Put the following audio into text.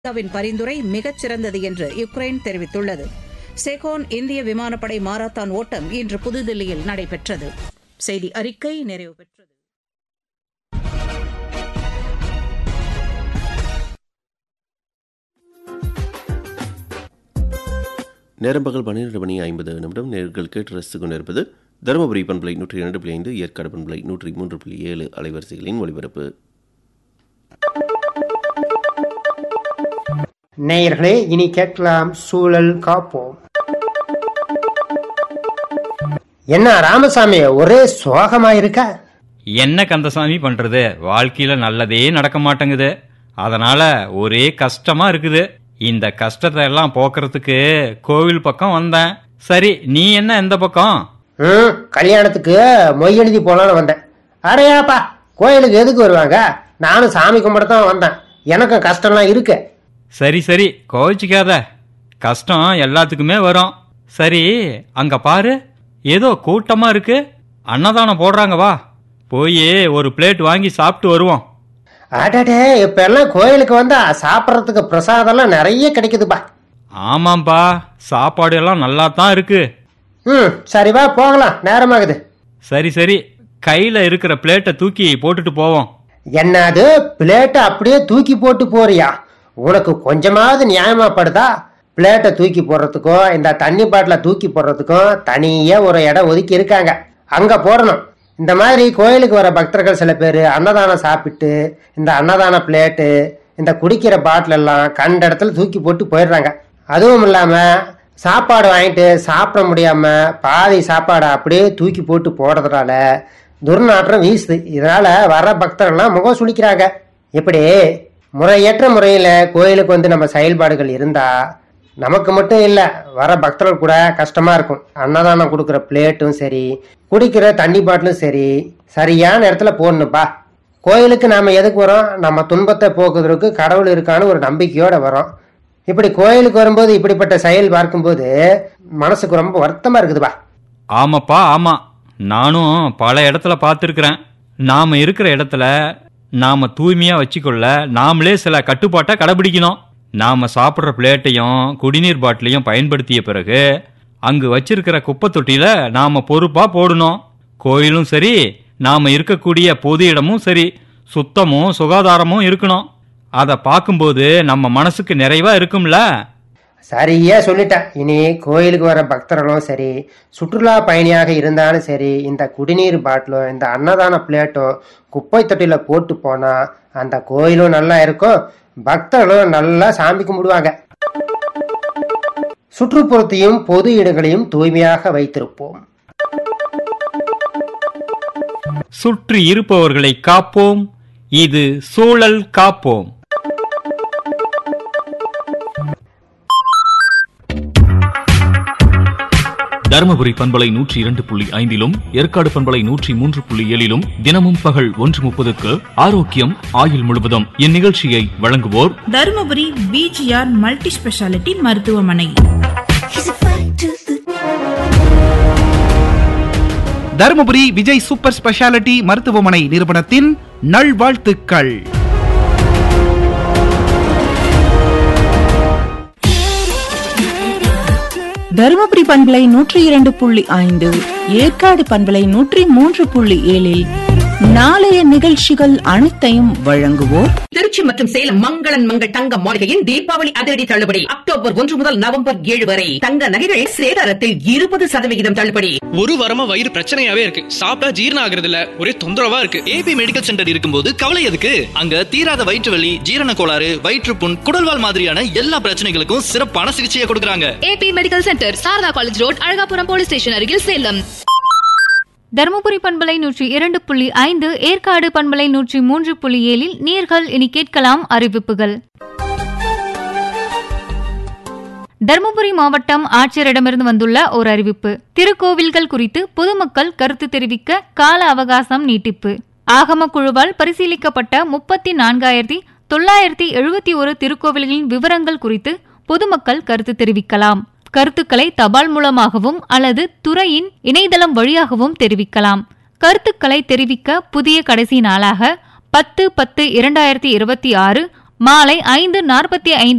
இந்தியாவின் பரிந்துரை மிகச் சிறந்தது என்று யுக்ரைன் தெரிவித்துள்ளது செகோன் இந்திய விமானப்படை மாரத்தான் ஓட்டம் இன்று புதுதில்லியில் நடைபெற்றது செய்தி அறிக்கை நிறைவு பெற்றது நேரம் பகல் பன்னிரண்டு மணி ஐம்பது நிமிடம் நேர்கள் கேட்டு ரசித்துக் கொண்டிருப்பது தருமபுரி பண்பலை நூற்றி இரண்டு புள்ளி ஐந்து ஏற்காடு பண்பலை நூற்றி மூன்று புள்ளி ஏழு அலைவரிசைகளின் ஒளிபரப்பு நேயர்களே இனி கேட்கலாம் சூழல் காப்போம் என்ன ராமசாமி ஒரே சோகமா இருக்க என்ன கந்தசாமி பண்றது வாழ்க்கையில நல்லதே நடக்க மாட்டேங்குது அதனால ஒரே கஷ்டமா இருக்குது இந்த கஷ்டத்தை எல்லாம் போக்குறதுக்கு கோவில் பக்கம் வந்தேன் சரி நீ என்ன எந்த பக்கம் ம் கல்யாணத்துக்கு மொய் எழுதி போலான்னு வந்தேன் அடையாப்பா கோயிலுக்கு எதுக்கு வருவாங்க நானும் சாமி கும்பிட தான் வந்தேன் எனக்கும் கஷ்டம்லாம் இருக்கு சரி சரி கோவிச்சிக்காத கஷ்டம் எல்லாத்துக்குமே வரும் சரி அங்க பாரு ஏதோ கூட்டமா இருக்கு அன்னதானம் போடுறாங்க வா போய் ஒரு பிளேட் வாங்கி சாப்பிட்டு வருவோம் அடடே இப்ப எல்லாம் கோயிலுக்கு வந்தா சாப்பிட்றதுக்கு பிரசாதம்லாம் நிறைய கிடைக்குதுப்பா ஆமாம்பா சாப்பாடு எல்லாம் நல்லா தான் இருக்கு ம் சரி வா போகலாம் நேரமாகுது சரி சரி கையில இருக்கிற பிளேட்டை தூக்கி போட்டுட்டு போவோம் என்னது பிளேட்டை அப்படியே தூக்கி போட்டு போறியா உனக்கு கொஞ்சமாவது நியாயமா படுதா பிளேட்டை தூக்கி போடுறதுக்கும் இந்த தண்ணி பாட்டில தூக்கி போடுறதுக்கும் தனியா ஒரு இடம் ஒதுக்கி இருக்காங்க அங்க போடணும் இந்த மாதிரி கோயிலுக்கு வர பக்தர்கள் சில பேர் அன்னதானம் சாப்பிட்டு இந்த அன்னதான பிளேட்டு இந்த குடிக்கிற பாட்டில் எல்லாம் கண்ட இடத்துல தூக்கி போட்டு போயிடுறாங்க அதுவும் இல்லாம சாப்பாடு வாங்கிட்டு சாப்பிட முடியாம பாதி சாப்பாடை அப்படியே தூக்கி போட்டு போடுறதுனால துர்நாற்றம் வீசுது இதனால வர பக்தர்கள்லாம் முகம் சுளிக்கிறாங்க இப்படி முறையற்ற முறையில கோயிலுக்கு வந்து நம்ம செயல்பாடுகள் இருந்தா நமக்கு மட்டும் இல்ல வர பக்தர்கள் கூட கஷ்டமா இருக்கும் அன்னதானம் கொடுக்குற பிளேட்டும் சரி குடிக்கிற தண்ணி பாட்டிலும் சரி சரியான இடத்துல போடணுப்பா கோயிலுக்கு நாம எதுக்கு வரோம் நம்ம துன்பத்தை போக்குவதற்கு கடவுள் இருக்கான்னு ஒரு நம்பிக்கையோட வரோம் இப்படி கோயிலுக்கு வரும்போது இப்படிப்பட்ட செயல் பார்க்கும்போது மனசுக்கு ரொம்ப வருத்தமா இருக்குதுப்பா ஆமாப்பா ஆமா நானும் பல இடத்துல பார்த்துருக்குறேன் நாம இருக்கிற இடத்துல நாம தூய்மையா வச்சுக்கொள்ள நாமளே சில கட்டுப்பாட்டை கடைபிடிக்கணும் நாம சாப்பிட்ற பிளேட்டையும் குடிநீர் பாட்டிலையும் பயன்படுத்திய பிறகு அங்கு வச்சிருக்கிற குப்பை தொட்டியில நாம பொறுப்பா போடணும் கோயிலும் சரி நாம இருக்கக்கூடிய பொது இடமும் சரி சுத்தமும் சுகாதாரமும் இருக்கணும் அதை பார்க்கும்போது நம்ம மனசுக்கு நிறைவா இருக்கும்ல சரியா சொல்லிட்டேன் இனி கோயிலுக்கு வர பக்தர்களும் சரி சுற்றுலா பயணியாக இருந்தாலும் சரி இந்த குடிநீர் பாட்டிலும் இந்த அன்னதான பிளேட்டும் குப்பை தொட்டியில போட்டு போனா அந்த கோயிலும் நல்லா இருக்கும் பக்தர்களும் நல்லா சாமி கும்பிடுவாங்க சுற்றுப்புறத்தையும் பொது இடங்களையும் தூய்மையாக வைத்திருப்போம் சுற்றி இருப்பவர்களை காப்போம் இது சூழல் காப்போம் தருமபுரி பண்பலை நூற்றி இரண்டு புள்ளி ஐந்திலும் ஏற்காடு பண்பலை நூற்றி மூன்று புள்ளி ஏழிலும் தினமும் பகல் ஒன்று முப்பதுக்கு ஆரோக்கியம் ஆயுள் முழுவதும் இந்நிகழ்ச்சியை வழங்குவோர் தருமபுரி பிஜிஆர் மல்டி ஸ்பெஷாலிட்டி மருத்துவமனை தருமபுரி விஜய் சூப்பர் ஸ்பெஷாலிட்டி மருத்துவமனை நிறுவனத்தின் நல்வாழ்த்துக்கள் தருமபுரி பண்பலை நூற்றி இரண்டு புள்ளி ஐந்து ஏற்காடு பண்பலை நூற்றி மூன்று புள்ளி ஏழில் நாளைய நிகழ்ச்சிகள் அனைத்தையும் வழங்குவோர் திருச்சி மற்றும் சேலம் மங்களன் மங்கள் தங்க மாளிகையின் தீபாவளி அதிரடி தள்ளுபடி அக்டோபர் ஒன்று முதல் நவம்பர் ஏழு வரை தங்க நகைகள் சேதாரத்தில் இருபது சதவிகிதம் தள்ளுபடி ஒரு வாரமா வயிறு பிரச்சனையாவே இருக்கு சாப்பிட்டா ஜீரணம் ஆகுறது இல்ல ஒரே தொந்தரவா இருக்கு ஏபி மெடிக்கல் சென்டர் இருக்கும்போது கவலை எதுக்கு அங்க தீராத வயிற்று வலி ஜீரண கோளாறு வயிற்றுப்புண் குடல்வால் மாதிரியான எல்லா பிரச்சனைகளுக்கும் சிறப்பான சிகிச்சையை கொடுக்கறாங்க AP medical centre Sarada college road Alagapuram police station அருகில் சேலம் தருமபுரி பண்பலை நூற்றி இரண்டு புள்ளி ஐந்து ஏற்காடு பண்பலை நூற்றி மூன்று புள்ளி ஏழில் நீர்கள் இனி கேட்கலாம் அறிவிப்புகள் தருமபுரி மாவட்டம் ஆட்சியரிடமிருந்து வந்துள்ள ஒரு அறிவிப்பு திருக்கோவில்கள் குறித்து பொதுமக்கள் கருத்து தெரிவிக்க கால அவகாசம் நீட்டிப்பு ஆகம குழுவால் பரிசீலிக்கப்பட்ட முப்பத்தி நான்காயிரத்தி தொள்ளாயிரத்தி எழுபத்தி ஒரு திருக்கோவில்களின் விவரங்கள் குறித்து பொதுமக்கள் கருத்து தெரிவிக்கலாம் கருத்துக்களை தபால் மூலமாகவும் அல்லது துறையின் இணையதளம் வழியாகவும் தெரிவிக்கலாம் கருத்துக்களை தெரிவிக்க புதிய கடைசி நாளாக பத்து பத்து இரண்டாயிரத்தி இருபத்தி ஆறு மாலை ஐந்து நாற்பத்தி ஐந்து